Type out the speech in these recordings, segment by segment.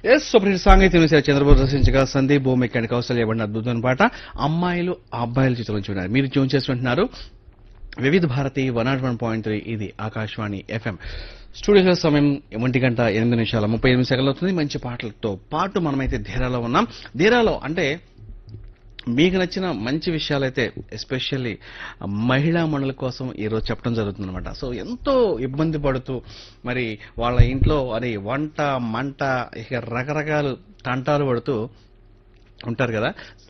yes super సాంగీత్యం వేశారు చంద్రబాబు రచించగా సందీప్ భూమిక అండ్ కౌశల్య పడిన అద్భుతమైన పాట అమ్మాయిలు అబ్బాయిల చిత్రం చూడారు మీరు ట్యూన్ చేస్తుంటున్నారు Vividh Bharati one nought one point three ఇది ఆకాశవాణి ఎఫ్ఎం స్టూడియో సమయం ఒంటి గంట ఎనిమిది నిమిషాల ముప్పై ఎనిమిది సెకండ్లు అవుతుంది మంచి పాటలతో పాటు మనమైతే ధీరాలో ఉన్నాం ధీరాలో అంటే మీకు నచ్చిన మంచి విషయాలైతే ఎస్పెషల్లీ మహిళా మండలి కోసం ఈరోజు చెప్పడం జరుగుతుంది అనమాట సో ఎంతో ఇబ్బంది పడుతూ మరి వాళ్ళ ఇంట్లో అది వంట మంట ఇక రకరకాలు తంటాలు పడుతూ ఉంటారు కదా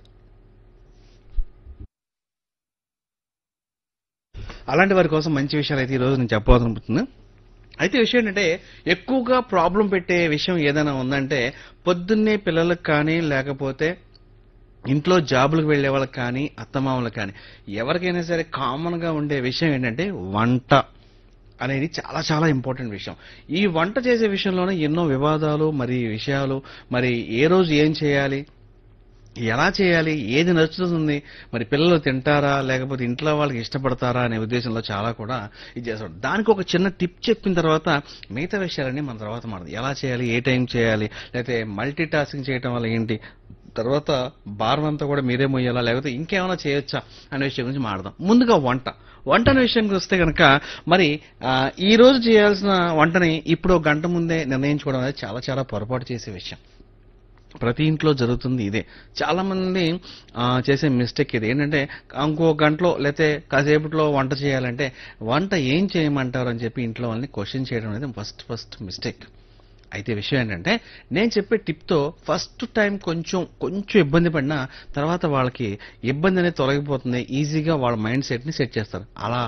అలాంటి వారి కోసం మంచి విషయాలు అయితే ఈరోజు నేను చెప్పాలనుకుంటున్నాను అయితే విషయం ఏంటంటే ఎక్కువగా ప్రాబ్లం పెట్టే విషయం ఏదైనా ఉందంటే పొద్దున్నే పిల్లలకు కానీ లేకపోతే ఇంట్లో జాబులకు వెళ్లే వాళ్ళకి కానీ అత్తమామలకు కానీ ఎవరికైనా సరే కామన్ గా ఉండే విషయం ఏంటంటే వంట అనేది చాలా చాలా ఇంపార్టెంట్ విషయం ఈ వంట చేసే విషయంలోనే ఎన్నో వివాదాలు మరి విషయాలు మరి ఏ రోజు ఏం చేయాలి ఎలా చేయాలి ఏది నచ్చుతుంది మరి పిల్లలు తింటారా లేకపోతే ఇంట్లో వాళ్ళకి ఇష్టపడతారా అనే ఉద్దేశంలో చాలా కూడా ఇది చేస్తాడు దానికి ఒక చిన్న టిప్ చెప్పిన తర్వాత మిగతా విషయాలన్నీ మన తర్వాత మాడదు ఎలా చేయాలి ఏ టైం చేయాలి లేకపోతే మల్టీ టాస్కింగ్ చేయడం వల్ల ఏంటి తర్వాత భారం అంతా కూడా మీరే మొయ్యాలా లేకపోతే ఇంకేమైనా చేయొచ్చా అనే విషయం గురించి మాడదాం ముందుగా వంట వంట అనే విషయానికి వస్తే కనుక మరి ఆ, ఈ రోజు చేయాల్సిన వంటని ఇప్పుడు ఒక గంట ముందే నిర్ణయించుకోవడం అనేది చాలా చాలా పొరపాటు చేసే విషయం ప్రతి ఇంట్లో జరుగుతుంది ఇదే చాలా మంది ఆ, చేసే మిస్టేక్ ఇది ఏంటంటే ఇంకో గంటలో లేకపోతే కాసేపట్లో వంట చేయాలంటే వంట ఏం చేయమంటారు అని చెప్పి ఇంట్లో వాళ్ళని క్వశ్చన్ చేయడం అనేది ఫస్ట్ ఫస్ట్ మిస్టేక్ అయితే విషయం ఏంటంటే నేను చెప్పే టిప్తో ఫస్ట్ టైం కొంచెం కొంచెం ఇబ్బంది పడినా తర్వాత వాళ్ళకి ఇబ్బంది అనేది తొలగిపోతుంది ఈజీగా వాళ్ళ మైండ్ సెట్ని సెట్ చేస్తారు అలా